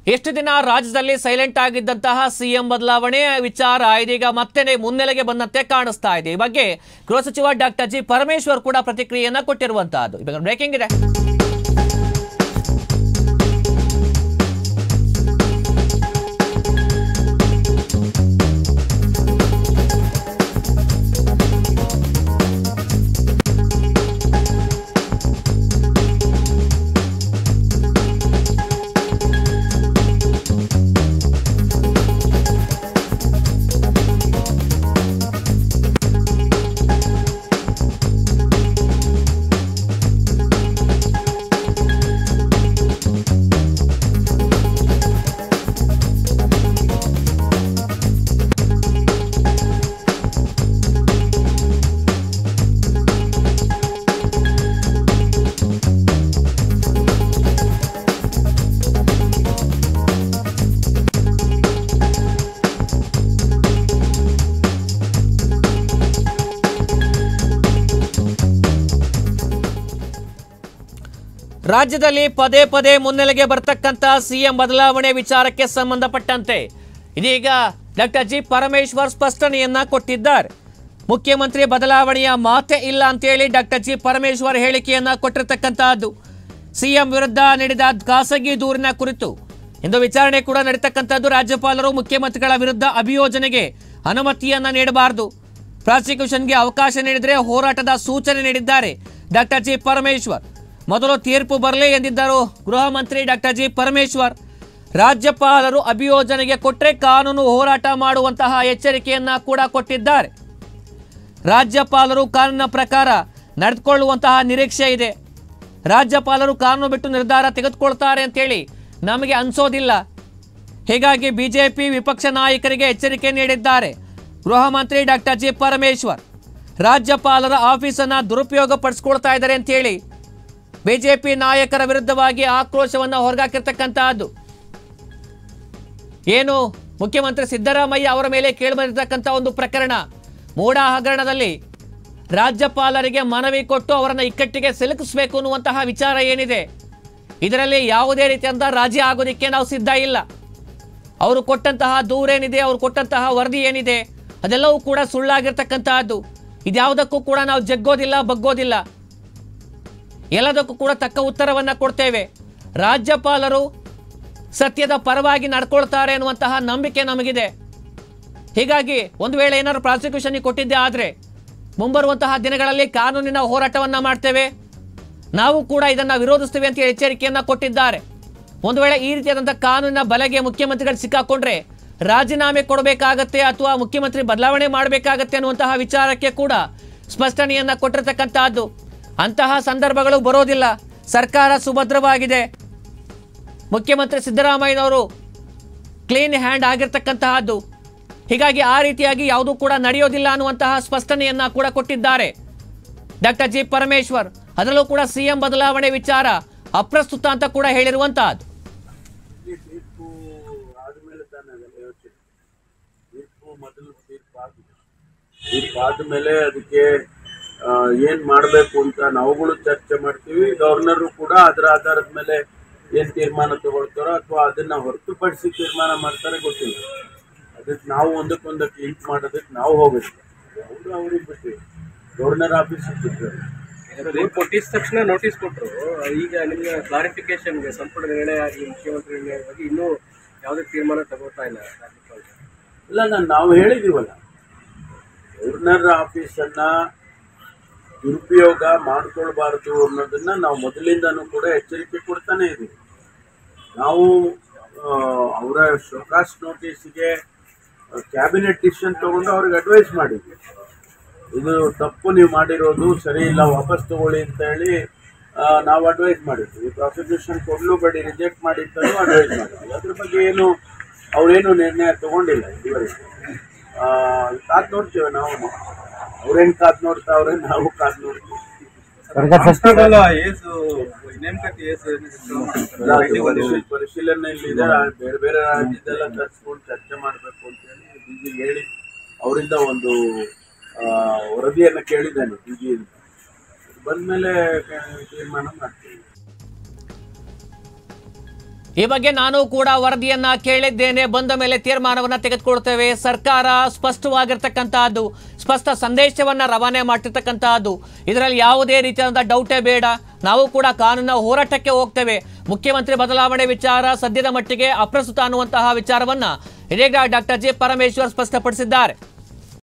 ಎಷ್ಟು ದಿನ ರಾಜ್ಯದಲ್ಲಿ ಸೈಲೆಂಟ್ ಆಗಿದ್ದಂತಹ ಸಿಎಂ ಬದಲಾವಣೆ ವಿಚಾರ ಇದೀಗ ಮತ್ತೆ ಮುನ್ನೆಲೆಗೆ ಬಂದಂತೆ ಕಾಣಿಸ್ತಾ ಇದೆ ಈ ಬಗ್ಗೆ ಗೃಹ ಸಚಿವ ಡಾಕ್ಟರ್ ಜಿ ಪರಮೇಶ್ವರ್ ಕೂಡ ಪ್ರತಿಕ್ರಿಯೆಯನ್ನ ಕೊಟ್ಟಿರುವಂತಹದ್ದು ಇವಾಗ ಬ್ರೇಕಿಂಗ್ ಇದೆ ರಾಜ್ಯದಲ್ಲಿ ಪದೇ ಪದೇ ಮುನ್ನೆಲೆಗೆ ಬರ್ತಕ್ಕಂಥ ಸಿಎಂ ಬದಲಾವಣೆ ವಿಚಾರಕ್ಕೆ ಸಂಬಂಧಪಟ್ಟಂತೆ ಇದೀಗ ಡಾಕ್ಟರ್ ಜಿ ಪರಮೇಶ್ವರ್ ಸ್ಪಷ್ಟನೆಯನ್ನ ಕೊಟ್ಟಿದ್ದಾರೆ ಮುಖ್ಯಮಂತ್ರಿ ಬದಲಾವಣೆಯ ಮಾತೇ ಇಲ್ಲ ಅಂತೇಳಿ ಡಾಕ್ಟರ್ ಜಿ ಪರಮೇಶ್ವರ್ ಹೇಳಿಕೆಯನ್ನ ಕೊಟ್ಟಿರ್ತಕ್ಕಂತಹದ್ದು ಸಿಎಂ ವಿರುದ್ಧ ನೀಡಿದ ಖಾಸಗಿ ದೂರಿನ ಕುರಿತು ಇಂದು ವಿಚಾರಣೆ ಕೂಡ ನಡೀತಕ್ಕಂಥದ್ದು ರಾಜ್ಯಪಾಲರು ಮುಖ್ಯಮಂತ್ರಿಗಳ ವಿರುದ್ಧ ಅಭಿಯೋಜನೆಗೆ ಅನುಮತಿಯನ್ನ ನೀಡಬಾರದು ಪ್ರಾಸಿಕ್ಯೂಷನ್ಗೆ ಅವಕಾಶ ನೀಡಿದರೆ ಹೋರಾಟದ ಸೂಚನೆ ನೀಡಿದ್ದಾರೆ ಡಾಕ್ಟರ್ ಜಿ ಪರಮೇಶ್ವರ್ ಮೊದಲು ತೀರ್ಪು ಬರಲಿ ಎಂದಿದ್ದರು ಗೃಹ ಮಂತ್ರಿ ಡಾಕ್ಟರ್ ಜಿ ಪರಮೇಶ್ವರ್ ರಾಜ್ಯಪಾಲರು ಅಭಿಯೋಜನೆಗೆ ಕೊಟ್ಟರೆ ಕಾನೂನು ಹೋರಾಟ ಮಾಡುವಂತಹ ಎಚ್ಚರಿಕೆಯನ್ನ ಕೂಡ ಕೊಟ್ಟಿದ್ದಾರೆ ರಾಜ್ಯಪಾಲರು ಕಾನೂನಿನ ಪ್ರಕಾರ ನಡೆದುಕೊಳ್ಳುವಂತಹ ನಿರೀಕ್ಷೆ ಇದೆ ರಾಜ್ಯಪಾಲರು ಕಾನೂನು ಬಿಟ್ಟು ನಿರ್ಧಾರ ತೆಗೆದುಕೊಳ್ತಾರೆ ಅಂತೇಳಿ ನಮಗೆ ಅನ್ಸೋದಿಲ್ಲ ಹೀಗಾಗಿ ಬಿಜೆಪಿ ವಿಪಕ್ಷ ನಾಯಕರಿಗೆ ಎಚ್ಚರಿಕೆ ನೀಡಿದ್ದಾರೆ ಗೃಹ ಮಂತ್ರಿ ಡಾಕ್ಟರ್ ಜಿ ಪರಮೇಶ್ವರ್ ರಾಜ್ಯಪಾಲರ ಆಫೀಸನ್ನು ದುರುಪಯೋಗ ಪಡಿಸ್ಕೊಳ್ತಾ ಇದ್ದಾರೆ ಅಂತೇಳಿ ಬಿಜೆಪಿ ನಾಯಕರ ವಿರುದ್ಧವಾಗಿ ಆಕ್ರೋಶವನ್ನು ಹೊರಗಾಕಿರ್ತಕ್ಕಂತಹದ್ದು ಏನು ಮುಖ್ಯಮಂತ್ರಿ ಸಿದ್ದರಾಮಯ್ಯ ಅವರ ಮೇಲೆ ಕೇಳಿಬಂದಿರತಕ್ಕಂಥ ಒಂದು ಪ್ರಕರಣ ಮೂಡ ಹಗರಣದಲ್ಲಿ ರಾಜ್ಯಪಾಲರಿಗೆ ಮನವಿ ಕೊಟ್ಟು ಅವರನ್ನು ಇಕ್ಕಟ್ಟಿಗೆ ಸಿಲುಕಿಸಬೇಕು ಅನ್ನುವಂತಹ ವಿಚಾರ ಏನಿದೆ ಇದರಲ್ಲಿ ಯಾವುದೇ ರೀತಿಯಾದ ರಾಜಿ ಆಗೋದಕ್ಕೆ ನಾವು ಸಿದ್ಧ ಇಲ್ಲ ಅವರು ಕೊಟ್ಟಂತಹ ದೂರೇನಿದೆ ಅವರು ಕೊಟ್ಟಂತಹ ವರದಿ ಏನಿದೆ ಅದೆಲ್ಲವೂ ಕೂಡ ಸುಳ್ಳಾಗಿರ್ತಕ್ಕಂತಹದ್ದು ಇದ್ಯಾವುದಕ್ಕೂ ಕೂಡ ನಾವು ಜಗ್ಗೋದಿಲ್ಲ ಬಗ್ಗೋದಿಲ್ಲ ಎಲ್ಲದಕ್ಕೂ ಕೂಡ ತಕ್ಕ ಉತ್ತರವನ್ನ ಕೊಡ್ತೇವೆ ರಾಜ್ಯಪಾಲರು ಸತ್ಯದ ಪರವಾಗಿ ನಡ್ಕೊಳ್ತಾರೆ ಅನ್ನುವಂತಹ ನಂಬಿಕೆ ನಮಗಿದೆ ಹೀಗಾಗಿ ಒಂದು ವೇಳೆ ಏನಾದ್ರು ಪ್ರಾಸಿಕ್ಯೂಷನ್ ಕೊಟ್ಟಿದ್ದೆ ಆದರೆ ಮುಂಬರುವಂತಹ ದಿನಗಳಲ್ಲಿ ಕಾನೂನಿನ ಹೋರಾಟವನ್ನ ಮಾಡ್ತೇವೆ ನಾವು ಕೂಡ ಇದನ್ನ ವಿರೋಧಿಸ್ತೇವೆ ಅಂತ ಹೇಳಿ ಎಚ್ಚರಿಕೆಯನ್ನ ಕೊಟ್ಟಿದ್ದಾರೆ ಒಂದು ವೇಳೆ ಈ ರೀತಿಯಾದಂತಹ ಕಾನೂನಿನ ಬಲೆಗೆ ಮುಖ್ಯಮಂತ್ರಿಗಳು ಸಿಕ್ಕಾಕೊಂಡ್ರೆ ರಾಜೀನಾಮೆ ಕೊಡಬೇಕಾಗತ್ತೆ ಅಥವಾ ಮುಖ್ಯಮಂತ್ರಿ ಬದಲಾವಣೆ ಮಾಡಬೇಕಾಗತ್ತೆ ಅನ್ನುವಂತಹ ವಿಚಾರಕ್ಕೆ ಕೂಡ ಸ್ಪಷ್ಟನೆಯನ್ನ ಕೊಟ್ಟಿರ್ತಕ್ಕಂತಹದ್ದು ಅಂತಹ ಸಂದರ್ಭಗಳು ಬರೋದಿಲ್ಲ ಸರ್ಕಾರ ಸುಭದ್ರವಾಗಿದೆ ಮುಖ್ಯಮಂತ್ರಿ ಸಿದ್ದರಾಮಯ್ಯನವರು ಕ್ಲೀನ್ ಹ್ಯಾಂಡ್ ಆಗಿರ್ತಕ್ಕಂತಹದ್ದು ಹೀಗಾಗಿ ಆ ರೀತಿಯಾಗಿ ಯಾವುದೂ ಕೂಡ ನಡೆಯೋದಿಲ್ಲ ಅನ್ನುವಂತಹ ಸ್ಪಷ್ಟನೆಯನ್ನ ಕೂಡ ಕೊಟ್ಟಿದ್ದಾರೆ ಡಾಕ್ಟರ್ ಜಿ ಪರಮೇಶ್ವರ್ ಅದರಲ್ಲೂ ಕೂಡ ಸಿಎಂ ಬದಲಾವಣೆ ವಿಚಾರ ಅಪ್ರಸ್ತುತ ಅಂತ ಕೂಡ ಹೇಳಿರುವಂತಹದ್ದು ಈ ತೀರ್ಪು ಆದ್ಮೇಲೆ ತಾನೇ ಅದೆಲ್ಲ ಯೋಚನೆ ತೀರ್ಪು ಮೊದಲು ತೀರ್ಪು ಆಗಿದೆ ತೀರ್ಪು ಆದ್ಮೇಲೆ ಅದಕ್ಕೆ ಆ, ಏನ್ ಮಾಡ್ಬೇಕು ಅಂತ ನಾವುಗಳು ಚರ್ಚೆ ಮಾಡ್ತೀವಿ ಗವರ್ನರು ಕೂಡ ಅದರ ಆಧಾರದ ಮೇಲೆ ಏನ್ ತೀರ್ಮಾನ ತಗೊಳ್ತಾರೋ ಅಥವಾ ಅದನ್ನ ಹೊರತುಪಡಿಸಿ ತೀರ್ಮಾನ ಮಾಡ್ತಾರೆ ಗೊತ್ತಿಲ್ಲ ಅದಕ್ಕೆ ನಾವು ಒಂದಕ್ಕೊಂದಕ್ಕೆ ಲಿಂಕ್ ಮಾಡೋದಕ್ಕೆ ನಾವು ಹೋಗಬೇಕು ಅವರು ಅವ್ರಿಗೆ ಬಿಟ್ಟಿವಿ ಗವರ್ನರ್ ಆಫೀಸಿಗೆ ಬಿಟ್ಟಿದ್ದಾರೆ ತೀರ್ಪು ಕೊಟ್ಟಿದ ತಕ್ಷಣ ನೋಟಿಸ್ ಕೊಟ್ಟರು ಈಗ ನಿಮ್ಗೆ ಕ್ಲಾರಿಫಿಕೇಶನ್ಗೆ ಸಂಪುಟ ನಿರ್ಣಯ ಆಗಿ ಮುಖ್ಯಮಂತ್ರಿ ನಿರ್ಣಯ ಬಗ್ಗೆ ಇನ್ನೂ ಯಾವುದೇ ತೀರ್ಮಾನ ತಗೋತಾ ಇಲ್ಲ ರಾಜ್ಯಪಾಲರು. ಇಲ್ಲ ನಾನು ನಾವು ಹೇಳಿದೀವಲ್ಲ ಗವರ್ನರ್ ಆಫೀಸನ್ನ ದುರುಪಯೋಗ ಮಾಡ್ಕೊಳ್ಬಾರ್ದು ಅನ್ನೋದನ್ನ ನಾವು ಮೊದಲಿಂದನೂ ಕೂಡ ಎಚ್ಚರಿಕೆ ಕೊಡ್ತಾನೆ ಇದ್ದೀವಿ ನಾವು ಆ, ಅವರ ಶೋಕಾಸ್ ನೋಟಿಸ್ಗೆ ಕ್ಯಾಬಿನೆಟ್ ಡಿಸಿಷನ್ ತಗೊಂಡು ಅವ್ರಿಗೆ ಅಡ್ವೈಸ್ ಮಾಡಿದ್ವಿ ಇದು ತಪ್ಪು ನೀವು ಮಾಡಿರೋದು ಸರಿ ಇಲ್ಲ ವಾಪಸ್ ತಗೊಳ್ಳಿ ಅಂತ ಹೇಳಿ ಆ, ನಾವು ಅಡ್ವೈಸ್ ಮಾಡಿದ್ವಿ ಪ್ರಾಸಿಕ್ಯೂಷನ್ ಕೊಡ್ಲು ಬೇಡಿ ರಿಜೆಕ್ಟ್ ಮಾಡಿದ್ದನ್ನು ಅಡ್ವೈಸ್ ಮಾಡಿದ್ವಿ ಅದ್ರ ಬಗ್ಗೆ ಏನು ಅವ್ರೇನು ನಿರ್ಣಯ ತಗೊಂಡಿಲ್ಲ ಇದುವರೆಗೆ ಆ, ಕಾದ್ ನೋಡ್ತೇವೆ ನಾವು ಅವ್ರೇನ್ ಕಾದ್ ನೋಡ್ತಾವ್ರೆ ನಾವು ಕಾದ್ ನೋಡ್ತೀವಿ ರಾಷ್ಟ್ರಪಾಲ ಏಸು ನೇಮಕಾತಿ ಏಸು ಅಲ್ಲ, ಅದು ಪರಿಶೀಲ- ಪರಿಶೀಲನೆಯಲ್ಲಿದೆ ಆ ಬೇರೆ ಬೇರೆ ರಾಜ್ಯದೆಲ್ಲ ಕರ್ಸ್ಕೊಂಡು ಚರ್ಚೆ ಮಾಡಬೇಕು ಅಂತ ಹೇಳಿ ಡಿ ಹೇಳಿ ಅವರಿಂದ ಒಂದು ಆ, ವರದಿಯನ್ನ ಕೇಳಿದ್ದೇನೆ ಡಿ ಜಿ ಬಂದ್ಮೇಲೆ ತೀರ್ಮಾನ ಮಾಡ್ತೀವಿ ಈ ಬಗ್ಗೆ ನಾನು ಕೂಡ ವರದಿಯನ್ನ ಕೇಳಿದ್ದೇನೆ ಬಂದ ಮೇಲೆ ತೀರ್ಮಾನವನ್ನ ತೆಗೆದುಕೊಳ್ತೇವೆ ಸರ್ಕಾರ ಸ್ಪಷ್ಟವಾಗಿರ್ತಕ್ಕಂತಹದ್ದು ಸ್ಪಷ್ಟ ಸಂದೇಶವನ್ನ ರವಾನೆ ಮಾಡ್ತಿರ್ತಕ್ಕಂತಹದ್ದು ಇದರಲ್ಲಿ ಯಾವುದೇ ರೀತಿಯಾದಂತಹ ಡೌಟೇ ಬೇಡ ನಾವು ಕೂಡ ಕಾನೂನಿನ ಹೋರಾಟಕ್ಕೆ ಹೋಗ್ತೇವೆ ಮುಖ್ಯಮಂತ್ರಿ ಬದಲಾವಣೆ ವಿಚಾರ ಸದ್ಯದ ಮಟ್ಟಿಗೆ ಅಪ್ರಸ್ತುತ ಅನ್ನುವಂತಹ ವಿಚಾರವನ್ನ ಇದೀಗ ಡಾಕ್ಟರ್ ಜಿ ಪರಮೇಶ್ವರ್ ಸ್ಪಷ್ಟಪಡಿಸಿದ್ದಾರೆ